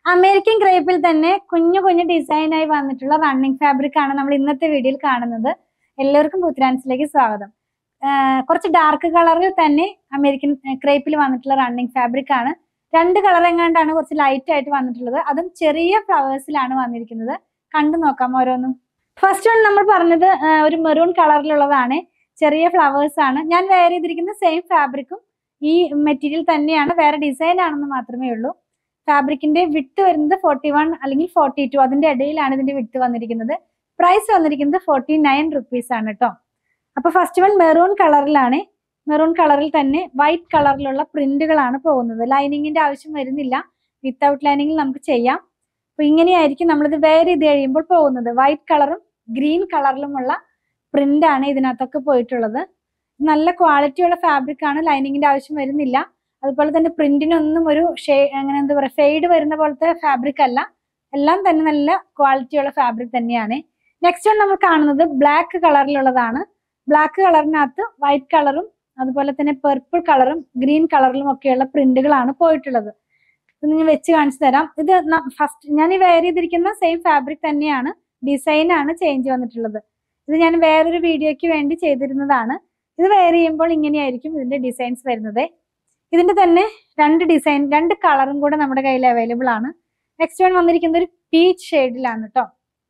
American ക്രേപ്പിൽ തന്നെ കുഞ്ഞു കുഞ്ഞു ഡിസൈനായി വന്നിട്ടുള്ള റണ്ണിങ് ഫാബ്രിക് ആണ് നമ്മൾ ഇന്നത്തെ വീഡിയോയിൽ കാണുന്നത് എല്ലാവർക്കും പുത്രാൻസിലേക്ക് സ്വാഗതം ആഹ് കുറച്ച് ഡാർക്ക് കളറിൽ തന്നെ അമേരിക്കൻ ക്രേപ്പിൽ വന്നിട്ടുള്ള റണ്ണിങ് ഫാബ്രിക് ആണ് രണ്ട് കളർ എങ്ങാണ്ടാണ് കുറച്ച് ലൈറ്റ് ആയിട്ട് വന്നിട്ടുള്ളത് അതും ചെറിയ ഫ്ലവേഴ്സിലാണ് വന്നിരിക്കുന്നത് കണ്ടു നോക്കാം ഓരോന്നും ഫസ്റ്റ് വൺ നമ്മൾ പറഞ്ഞത് ആഹ് ഒരു മെറൂൺ കളറിലുള്ളതാണ് ചെറിയ ഫ്ലവേഴ്സ് ആണ് ഞാൻ വെയർ ചെയ്തിരിക്കുന്ന സെയിം ഫാബ്രിക്കും ഈ മെറ്റീരിയൽ തന്നെയാണ് വേറെ ഡിസൈൻ ആണെന്ന് മാത്രമേ ഉള്ളൂ ഫാബ്രിക്കിന്റെ വിട്ട് വരുന്നത് ഫോർട്ടി വൺ അല്ലെങ്കിൽ ഫോർട്ടി ടു അതിന്റെ ഇടയിലാണ് ഇതിന്റെ വിട്ട് വന്നിരിക്കുന്നത് പ്രൈസ് വന്നിരിക്കുന്നത് ഫോർട്ടി നയൻ റുപ്പീസ് ആണ് കേട്ടോ അപ്പൊ ഫസ്റ്റ് വൺ മെറൂൺ കളറിലാണ് മെറൂൺ കളറിൽ തന്നെ വൈറ്റ് കളറിലുള്ള പ്രിന്റുകളാണ് പോകുന്നത് ലൈനിങ്ങിന്റെ ആവശ്യം വരുന്നില്ല വിത്തൗട്ട് ലൈനിങ്ങിൽ നമുക്ക് ചെയ്യാം അപ്പൊ ഇങ്ങനെയായിരിക്കും നമ്മളിത് വെയർ ചെയ്ത് കഴിയുമ്പോൾ പോകുന്നത് വൈറ്റ് കളറും ഗ്രീൻ കളറിലുമുള്ള പ്രിന്റ് ആണ് ഇതിനകത്തൊക്കെ പോയിട്ടുള്ളത് നല്ല ക്വാളിറ്റിയുള്ള ഫാബ്രിക് ആണ് ലൈനിങ്ങിന്റെ ആവശ്യം വരുന്നില്ല അതുപോലെ തന്നെ പ്രിന്റിനൊന്നും ഒരു ഷേ അങ്ങനെ എന്താ പറയുക ഫെയ്ഡ് വരുന്ന പോലത്തെ ഫാബ്രിക് അല്ല എല്ലാം തന്നെ നല്ല ക്വാളിറ്റിയുള്ള ഫാബ്രിക് തന്നെയാണ് നെക്സ്റ്റ് വൺ നമ്മൾ കാണുന്നത് ബ്ലാക്ക് കളറിലുള്ളതാണ് ബ്ലാക്ക് കളറിനകത്ത് വൈറ്റ് കളറും അതുപോലെ തന്നെ പെർപ്പിൾ കളറും ഗ്രീൻ കളറിലും ഒക്കെയുള്ള പ്രിന്റുകളാണ് പോയിട്ടുള്ളത് ഇത് ഞാൻ വെച്ച് കാണിച്ചു തരാം ഇത് ഫസ്റ്റ് ഞാൻ ഈ വെയർ ചെയ്തിരിക്കുന്ന സെയിം ഫാബ്രിക് തന്നെയാണ് ഡിസൈൻ ആണ് ചേഞ്ച് വന്നിട്ടുള്ളത് ഇത് ഞാൻ വേറൊരു വീഡിയോയ്ക്ക് വേണ്ടി ചെയ്തിരുന്നതാണ് ഇത് വെയർ ചെയ്യുമ്പോൾ ഇങ്ങനെയായിരിക്കും ഇതിന്റെ ഡിസൈൻസ് വരുന്നത് ഇതിന്റെ തന്നെ രണ്ട് ഡിസൈൻ രണ്ട് കളറും കൂടെ നമ്മുടെ കയ്യിൽ അവൈലബിൾ ആണ് നെക്സ്റ്റ് വൺ വന്നിരിക്കുന്നത് ഒരു പീച്ച് ഷെയ്ഡിലാണ് കേട്ടോ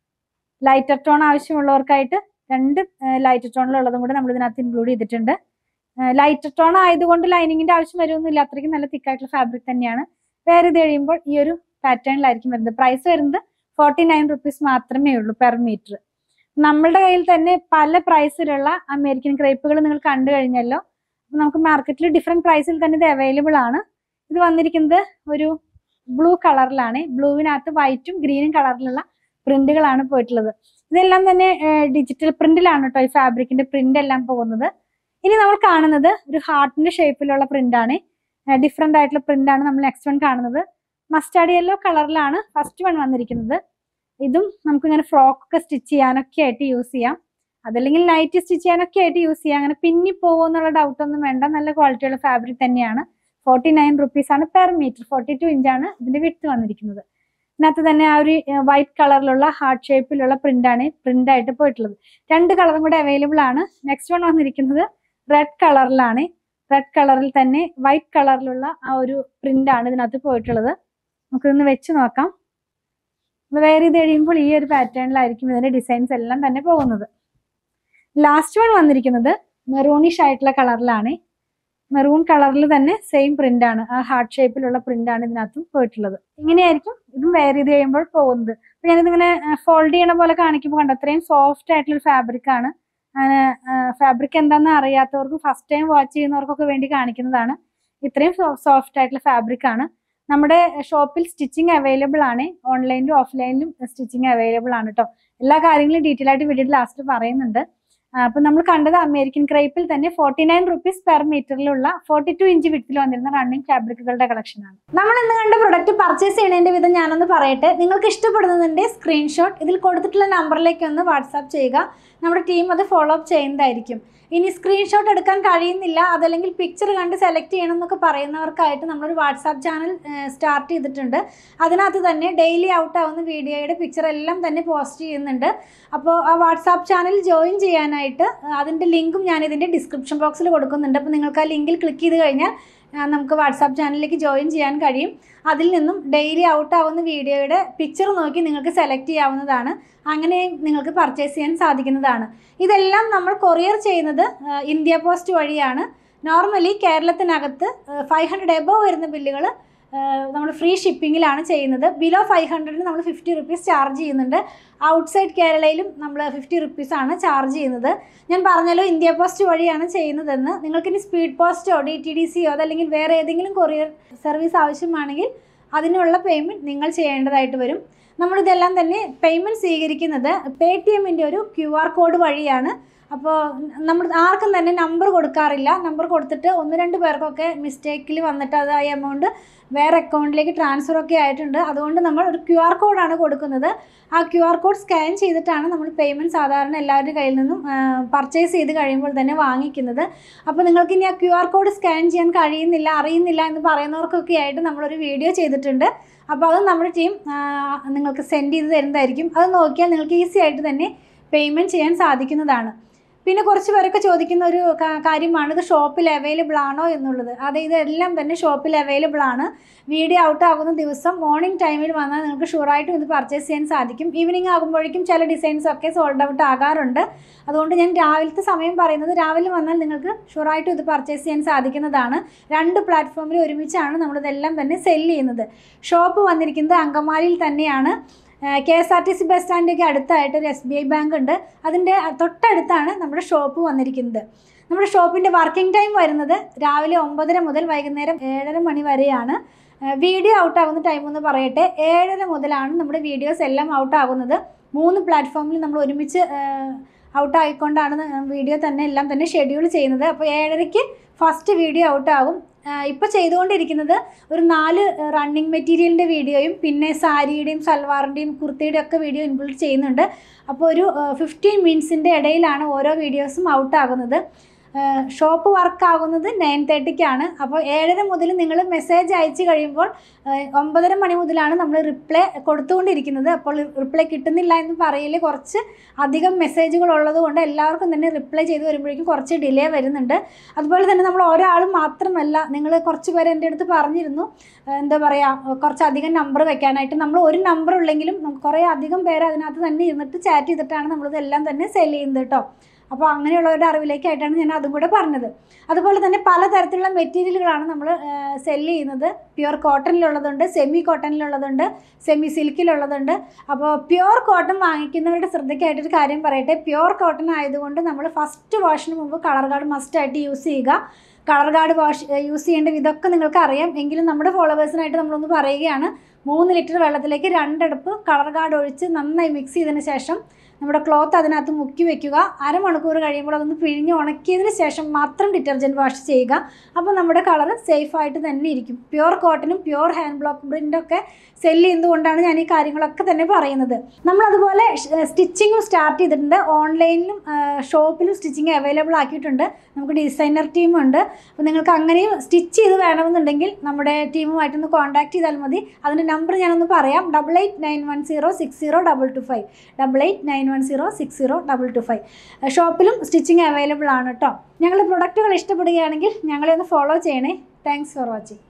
ലൈറ്റർ ടോൺ ആവശ്യമുള്ളവർക്കായിട്ട് രണ്ട് ലൈറ്റർ ടോണിലുള്ളതും കൂടെ നമ്മൾ ഇതിനകത്ത് ഇൻക്ലൂഡ് ചെയ്തിട്ടുണ്ട് ലൈറ്റർ ടോൺ ആയതുകൊണ്ട് ലൈനിങ്ങിന്റെ ആവശ്യം വരുമൊന്നുമില്ല അത്രയ്ക്ക് നല്ല തിക്കായിട്ടുള്ള ഫാബ്രിക് തന്നെയാണ് വേറെ ഇത് കഴിയുമ്പോൾ ഈ ഒരു പാറ്റേണിലായിരിക്കും വരുന്നത് പ്രൈസ് വരുന്നത് ഫോർട്ടി നയൻ റുപ്പീസ് മാത്രമേ ഉള്ളൂ പെർ മീറ്റർ നമ്മളുടെ കയ്യിൽ തന്നെ പല പ്രൈസിലുള്ള അമേരിക്കൻ ക്രേപ്പുകൾ നിങ്ങൾ കണ്ടു കഴിഞ്ഞല്ലോ അപ്പൊ നമുക്ക് മാർക്കറ്റിൽ ഡിഫറെന്റ് പ്രൈസിൽ തന്നെ ഇത് അവൈലബിൾ ആണ് ഇത് വന്നിരിക്കുന്നത് ഒരു ബ്ലൂ കളറിലാണ് ബ്ലൂവിനകത്ത് വൈറ്റും ഗ്രീനും കളറിലുള്ള പ്രിന്റുകളാണ് പോയിട്ടുള്ളത് ഇതെല്ലാം തന്നെ ഡിജിറ്റൽ പ്രിന്റിലാണ് കേട്ടോ ഈ ഫാബ്രിക്കിന്റെ പ്രിന്റ് എല്ലാം പോകുന്നത് ഇനി നമ്മൾ കാണുന്നത് ഒരു ഹാർട്ടിന്റെ ഷേപ്പിലുള്ള പ്രിന്റ് ആണ് ഡിഫറെന്റ് ആയിട്ടുള്ള പ്രിന്റ് ആണ് നമ്മൾ നെക്സ്റ്റ് വൺ കാണുന്നത് മസ്റ്റാർഡ് യെല്ലോ കളറിലാണ് ഫസ്റ്റ് വൺ വന്നിരിക്കുന്നത് ഇതും നമുക്ക് ഇങ്ങനെ ഫ്രോക്ക് ഒക്കെ സ്റ്റിച്ച് ചെയ്യാനൊക്കെ ആയിട്ട് യൂസ് ചെയ്യാം അതല്ലെങ്കിൽ നൈറ്റ് സ്റ്റിച്ച് ചെയ്യാനൊക്കെ ആയിട്ട് യൂസ് ചെയ്യാം അങ്ങനെ പിന്നി പോകുമോ എന്നുള്ള ഡൗട്ട് ഒന്നും വേണ്ട നല്ല ക്വാളിറ്റിയുള്ള ഫാബ്രിക് തന്നെയാണ് ഫോർട്ടി നയൻ റുപ്പീസ് ആണ് പെർ മീറ്റർ ഫോർട്ടി ടു ഇഞ്ചാണ് ഇതിന്റെ വിട്ട് വന്നിരിക്കുന്നത് ഇതിനകത്ത് തന്നെ ആ ഒരു വൈറ്റ് കളറിലുള്ള ഹാർട്ട് ഷേപ്പിലുള്ള പ്രിന്റ് ആണ് പ്രിന്റ് ആയിട്ട് പോയിട്ടുള്ളത് രണ്ട് കളറും കൂടെ അവൈലബിൾ ആണ് നെക്സ്റ്റ് വൺ വന്നിരിക്കുന്നത് റെഡ് കളറിലാണ് റെഡ് കളറിൽ തന്നെ വൈറ്റ് കളറിലുള്ള ആ ഒരു പ്രിന്റ് ആണ് ഇതിനകത്ത് പോയിട്ടുള്ളത് നമുക്കിതൊന്ന് വെച്ച് നോക്കാം വെയർ ചെയ്ത് കഴിയുമ്പോൾ ഈ ഒരു പാറ്റേണിലായിരിക്കും ഇതിന്റെ ഡിസൈൻസ് എല്ലാം തന്നെ പോകുന്നത് ലാസ്റ്റ് വൺ വന്നിരിക്കുന്നത് മെറൂണിഷ് ആയിട്ടുള്ള കളറിലാണ് മെറൂൺ കളറിൽ തന്നെ സെയിം പ്രിന്റ് ആണ് ആ ഹാർട്ട് ഷേപ്പിലുള്ള പ്രിന്റ് ആണ് ഇതിനകത്തും പോയിട്ടുള്ളത് ഇങ്ങനെയായിരിക്കും ഇതും വെയർ ചെയ്ത് കഴിയുമ്പോൾ പോകുന്നത് അപ്പൊ ഞാനിതിങ്ങനെ ഫോൾഡ് ചെയ്യണ പോലെ കാണിക്കുമ്പോൾ കണ്ടോ അത്രയും സോഫ്റ്റ് ആയിട്ടുള്ള ഫാബ്രിക് ആണ് ഫാബ്രിക് എന്താണെന്ന് അറിയാത്തവർക്ക് ഫസ്റ്റ് ടൈം വാച്ച് ചെയ്യുന്നവർക്കൊക്കെ വേണ്ടി കാണിക്കുന്നതാണ് ഇത്രയും സോഫ്റ്റ് ആയിട്ടുള്ള ഫാബ്രിക് ആണ് നമ്മുടെ ഷോപ്പിൽ സ്റ്റിച്ചിങ് അവൈലബിൾ ആണ് ഓൺലൈനിലും ഓഫ്ലൈനിലും സ്റ്റിച്ചിങ് അവൈലബിൾ ആണ് കേട്ടോ എല്ലാ കാര്യങ്ങളും ഡീറ്റെയിൽ ആയിട്ട് വീഡിയോ ലാസ്റ്റ് പറയുന്നുണ്ട് അപ്പൊ നമ്മൾ കണ്ടത് അമേരിക്കൻ ക്രൈപ്പിൽ തന്നെ ഫോർട്ടി നയൻ റുപ്പീസ് പെർ മീറ്ററിലുള്ള ഫോർട്ടി ടു ഇഞ്ച് വിട്ടിൽ വന്നിരുന്ന റണ്ണിങ് ഫാബ്രിക്കുകളുടെ കളക്ഷൻ ആണ് നമ്മൾ ഇന്ന് കണ്ട പ്രൊഡക്റ്റ് പർച്ചേസ് ചെയ്യുന്നതിന്റെ വിധം ഞാനൊന്ന് പറയട്ടെ നിങ്ങൾക്ക് ഇഷ്ടപ്പെടുന്നതിന്റെ സ്ക്രീൻഷോട്ട് ഇതിൽ കൊടുത്തിട്ടുള്ള നമ്പറിലേക്ക് ഒന്ന് വാട്സാപ്പ് ചെയ്യുക നമ്മുടെ ടീം അത് ഫോളോ അപ്പ് ചെയ്യുന്നതായിരിക്കും ഇനി സ്ക്രീൻഷോട്ട് എടുക്കാൻ കഴിയുന്നില്ല അതല്ലെങ്കിൽ പിക്ചർ കണ്ട് സെലക്ട് ചെയ്യണം എന്നൊക്കെ പറയുന്നവർക്കായിട്ട് നമ്മളൊരു വാട്സാപ്പ് ചാനൽ സ്റ്റാർട്ട് ചെയ്തിട്ടുണ്ട് അതിനകത്ത് തന്നെ ഡെയിലി ഔട്ട് ആവുന്ന വീഡിയോയുടെ പിക്ചർ എല്ലാം തന്നെ പോസ്റ്റ് ചെയ്യുന്നുണ്ട് അപ്പോൾ ആ വാട്സാപ്പ് ചാനൽ ജോയിൻ ചെയ്യാനായിട്ട് അതിൻ്റെ ലിങ്കും ഞാൻ ഇതിൻ്റെ ഡിസ്ക്രിപ്ഷൻ ബോക്സിൽ കൊടുക്കുന്നുണ്ട് അപ്പോൾ നിങ്ങൾക്ക് ആ ലിങ്കിൽ ക്ലിക്ക് ചെയ്ത് കഴിഞ്ഞാൽ നമുക്ക് വാട്സാപ്പ് ചാനലിലേക്ക് ജോയിൻ ചെയ്യാൻ കഴിയും അതിൽ നിന്നും ഡെയിലി ഔട്ട് ആവുന്ന വീഡിയോയുടെ പിക്ചർ നോക്കി നിങ്ങൾക്ക് സെലക്ട് ചെയ്യാവുന്നതാണ് അങ്ങനെ നിങ്ങൾക്ക് പർച്ചേസ് ചെയ്യാൻ സാധിക്കുന്നതാണ് ഇതെല്ലാം നമ്മൾ കൊറിയർ ചെയ്യുന്നത് ഇന്ത്യ പോസ്റ്റ് വഴിയാണ് നോർമലി കേരളത്തിനകത്ത് ഫൈവ് ഹൺഡ്രഡ് എബോവ് വരുന്ന ബില്ലുകൾ നമ്മൾ ഫ്രീ ഷിപ്പിങ്ങിലാണ് ചെയ്യുന്നത് ബിലോ ഫൈവ് ഹൺഡ്രഡിന് നമ്മൾ ഫിഫ്റ്റി റുപ്പീസ് ചാർജ് ചെയ്യുന്നുണ്ട് ഔട്ട്സൈഡ് കേരളയിലും നമ്മൾ ഫിഫ്റ്റി റുപ്പീസാണ് ചാർജ് ചെയ്യുന്നത് ഞാൻ പറഞ്ഞല്ലോ ഇന്ത്യ പോസ്റ്റ് വഴിയാണ് ചെയ്യുന്നതെന്ന് നിങ്ങൾക്കിനി സ്പീഡ് പോസ്റ്റോ ഡി ടി ഡി സിയോ അതല്ലെങ്കിൽ വേറെ ഏതെങ്കിലും കൊറിയർ സർവീസ് ആവശ്യമാണെങ്കിൽ അതിനുള്ള പേയ്മെൻറ്റ് നിങ്ങൾ ചെയ്യേണ്ടതായിട്ട് വരും നമ്മളിതെല്ലാം തന്നെ പേയ്മെൻറ്റ് സ്വീകരിക്കുന്നത് പേ ടി എമ്മിൻ്റെ ഒരു ക്യു ആർ കോഡ് വഴിയാണ് അപ്പോൾ നമ്മൾ ആർക്കും തന്നെ നമ്പർ കൊടുക്കാറില്ല നമ്പർ കൊടുത്തിട്ട് ഒന്ന് രണ്ട് പേർക്കൊക്കെ മിസ്റ്റേക്കിൽ വന്നിട്ട് അത് ആ എമൗണ്ട് വേറെ അക്കൗണ്ടിലേക്ക് ട്രാൻസ്ഫർ ഒക്കെ ആയിട്ടുണ്ട് അതുകൊണ്ട് നമ്മൾ ഒരു ക്യു ആർ കോഡാണ് കൊടുക്കുന്നത് ആ ക്യു ആർ കോഡ് സ്കാൻ ചെയ്തിട്ടാണ് നമ്മൾ പേയ്മെൻറ്റ് സാധാരണ എല്ലാവരുടെ കയ്യിൽ നിന്നും പർച്ചേസ് ചെയ്ത് കഴിയുമ്പോൾ തന്നെ വാങ്ങിക്കുന്നത് അപ്പോൾ നിങ്ങൾക്ക് ഇനി ആ ക്യു ആർ കോഡ് സ്കാൻ ചെയ്യാൻ കഴിയുന്നില്ല അറിയുന്നില്ല എന്ന് പറയുന്നവർക്കൊക്കെ ആയിട്ട് നമ്മളൊരു വീഡിയോ ചെയ്തിട്ടുണ്ട് അപ്പോൾ അത് നമ്മുടെ ടീം നിങ്ങൾക്ക് സെൻഡ് ചെയ്ത് തരുന്നതായിരിക്കും അത് നോക്കിയാൽ നിങ്ങൾക്ക് ഈസി ആയിട്ട് തന്നെ പേയ്മെൻറ്റ് ചെയ്യാൻ സാധിക്കുന്നതാണ് പിന്നെ കുറച്ച് പേരൊക്കെ ചോദിക്കുന്ന ഒരു കാ- കാര്യമാണ് ഇത് ഷോപ്പിൽ അവൈലബിൾ ആണോ എന്നുള്ളത് അതെ ഇതെല്ലാം തന്നെ ഷോപ്പിൽ അവൈലബിൾ ആണ് വീഡിയോ ഔട്ട് ആകുന്ന ദിവസം മോർണിംഗ് ടൈമിൽ വന്നാൽ നിങ്ങൾക്ക് ഷുവറായിട്ടും ഇത് പർച്ചേസ് ചെയ്യാൻ സാധിക്കും ഈവനിങ് ആകുമ്പോഴേക്കും ചില ഡിസൈൻസ് ഒക്കെ സോൾഡ് ഔട്ട് ആകാറുണ്ട് അതുകൊണ്ട് ഞാൻ രാവിലത്തെ സമയം പറയുന്നത് രാവിലെ വന്നാൽ നിങ്ങൾക്ക് ഷുവറായിട്ടും ഇത് പർച്ചേസ് ചെയ്യാൻ സാധിക്കുന്നതാണ് രണ്ട് പ്ലാറ്റ്ഫോമിൽ ഒരുമിച്ചാണ് നമ്മളിതെല്ലാം തന്നെ സെല് ചെയ്യുന്നത് ഷോപ്പ് വന്നിരിക്കുന്നത് അങ്കമാലിയിൽ തന്നെയാണ് K S R T C bus സ്റ്റാൻഡിൻ്റെ അടുത്തായിട്ട് ഒരു എസ് ബി ഐ ബാങ്ക് ഉണ്ട് അതിൻ്റെ തൊട്ടടുത്താണ് നമ്മുടെ ഷോപ്പ് വന്നിരിക്കുന്നത് നമ്മുടെ ഷോപ്പിൻ്റെ വർക്കിംഗ് ടൈം വരുന്നത് രാവിലെ ഒമ്പതര മുതൽ വൈകുന്നേരം ഏഴര മണി വരെയാണ് വീഡിയോ ഔട്ട് ആകുന്ന ടൈം എന്ന് പറയട്ടെ ഏഴര മുതലാണ് നമ്മുടെ വീഡിയോസ് എല്ലാം ഔട്ട് ആകുന്നത് മൂന്ന് പ്ലാറ്റ്ഫോമിൽ നമ്മൾ ഒരുമിച്ച് ഔട്ട് ആയിക്കൊണ്ടാണ് വീഡിയോ തന്നെ എല്ലാം തന്നെ ഷെഡ്യൂൾ ചെയ്യുന്നത് അപ്പോൾ ഏഴരയ്ക്ക് ഫസ്റ്റ് വീഡിയോ ഔട്ട് ആകും ഇപ്പോൾ ചെയ്തുകൊണ്ടിരിക്കുന്നത് ഒരു നാല് റണ്ണിങ് മെറ്റീരിയലിൻ്റെ വീഡിയോയും പിന്നെ സാരിയുടെയും സൽവാറിൻ്റെയും കുർത്തിയുടെയും ഒക്കെ വീഡിയോ ഇൻക്ലൂഡ് ചെയ്യുന്നുണ്ട് അപ്പോൾ ഒരു ഫിഫ്റ്റീൻ മിനിറ്റ്സിൻ്റെ ഇടയിലാണ് ഓരോ വീഡിയോസും ഔട്ട് ആകുന്നത് ഷോപ്പ് വർക്ക് ആകുന്നത് നയൻ തേർട്ടിക്കാണ് അപ്പോൾ ഏഴര മുതൽ നിങ്ങൾ മെസ്സേജ് അയച്ചു കഴിയുമ്പോൾ ഏഹ്, ഒമ്പതര മണി മുതലാണ് നമ്മൾ റിപ്ലൈ കൊടുത്തുകൊണ്ടിരിക്കുന്നത് അപ്പോൾ റിപ്ലൈ കിട്ടുന്നില്ല എന്ന് പറയൽ കുറച്ച് അധികം മെസ്സേജുകൾ ഉള്ളത് കൊണ്ട് എല്ലാവർക്കും തന്നെ റിപ്ലൈ ചെയ്ത് വരുമ്പോഴേക്കും കുറച്ച് ഡിലേ വരുന്നുണ്ട് അതുപോലെ തന്നെ നമ്മൾ ഒരാൾ മാത്രമല്ല നിങ്ങൾ കുറച്ച് പേര് എൻ്റെ അടുത്ത് പറഞ്ഞിരുന്നു ഏഹ്, എന്താ പറയുക കുറച്ചധികം നമ്പർ വെക്കാനായിട്ട് നമ്മൾ ഒരു നമ്പർ ഉള്ളെങ്കിലും നമുക്ക് കുറേ അധികം പേര് അതിനകത്ത് തന്നെ ഇരുന്നിട്ട് ചാറ്റ് ചെയ്തിട്ടാണ് നമ്മളിതെല്ലാം തന്നെ സെല് ചെയ്യുന്നത് കേട്ടോ അപ്പോൾ അങ്ങനെയുള്ളവരുടെ അറിവിലേക്കായിട്ടാണ് ഞാൻ അതും കൂടെ പറഞ്ഞത് അതുപോലെ തന്നെ പലതരത്തിലുള്ള മെറ്റീരിയലുകളാണ് നമ്മൾ സെല് ചെയ്യുന്നത് പ്യുവർ കോട്ടണിലുള്ളതുണ്ട് സെമി കോട്ടണിലുള്ളതുണ്ട് സെമി സിൽക്കിലുള്ളതുണ്ട് അപ്പോൾ പ്യുവർ കോട്ടൺ വാങ്ങിക്കുന്നവരുടെ ശ്രദ്ധയ്ക്കായിട്ടൊരു കാര്യം പറയട്ടെ പ്യുവർ കോട്ടൺ ആയതുകൊണ്ട് നമ്മൾ ഫസ്റ്റ് വാഷിന് മുമ്പ് കളർ കാർഡ് മസ്റ്റായിട്ട് യൂസ് ചെയ്യുക കളർ കാർഡ് വാഷ് യൂസ് ചെയ്യേണ്ട വിധമൊക്കെ നിങ്ങൾക്ക് അറിയാം എങ്കിലും നമ്മുടെ ഫോളോവേഴ്സിനായിട്ട് നമ്മളൊന്ന് പറയുകയാണ് മൂന്ന് ലിറ്റർ വെള്ളത്തിലേക്ക് രണ്ടടുപ്പ് കളർ കാർഡ് ഒഴിച്ച് നന്നായി മിക്സ് ചെയ്തതിന് ശേഷം നമ്മുടെ ക്ലോത്ത് അതിനകത്ത് മുക്കി വെക്കുക അരമണിക്കൂർ കഴിയുമ്പോൾ അതൊന്ന് പിഴിഞ്ഞ് ഉണക്കിയതിന് ശേഷം മാത്രം ഡിറ്റർജൻറ്റ് വാഷ് ചെയ്യുക അപ്പോൾ നമ്മുടെ കളർ സേഫായിട്ട് തന്നെ ഇരിക്കും പ്യുവർ കോട്ടനും പ്യുവർ ഹാൻഡ് ബ്ലോക്ക് പ്രിൻ്റൊക്കെ സെല് ചെയ്യുന്നതുകൊണ്ടാണ് ഞാൻ ഈ കാര്യങ്ങളൊക്കെ തന്നെ പറയുന്നത് നമ്മളതുപോലെ സ്റ്റിച്ചിങ്ങും സ്റ്റാർട്ട് ചെയ്തിട്ടുണ്ട് ഓൺലൈനിലും ഷോപ്പിലും സ്റ്റിച്ചിങ് അവൈലബിൾ ആക്കിയിട്ടുണ്ട് നമുക്ക് ഡിസൈനർ ടീമുണ്ട് അപ്പോൾ നിങ്ങൾക്ക് അങ്ങനെയും സ്റ്റിച്ച് ചെയ്ത് വേണമെന്നുണ്ടെങ്കിൽ നമ്മുടെ ടീമുമായിട്ടൊന്ന് കോൺടാക്ട് ചെയ്താൽ മതി അതിൻ്റെ നമ്പർ ഞാനൊന്ന് പറയാം double eight nine one zero six zero double two five double eight nine one zero six zero double two five ഷോപ്പിലും സ്റ്റിച്ചിങ് അവൈലബിൾ ആണ് കേട്ടോ ഞങ്ങളുടെ പ്രൊഡക്റ്റുകൾ ഇഷ്ടപ്പെടുകയാണെങ്കിൽ ഞങ്ങളെ ഒന്ന് ഫോളോ ചെയ്യണേ താങ്ക്സ് ഫോർ വാച്ചിങ്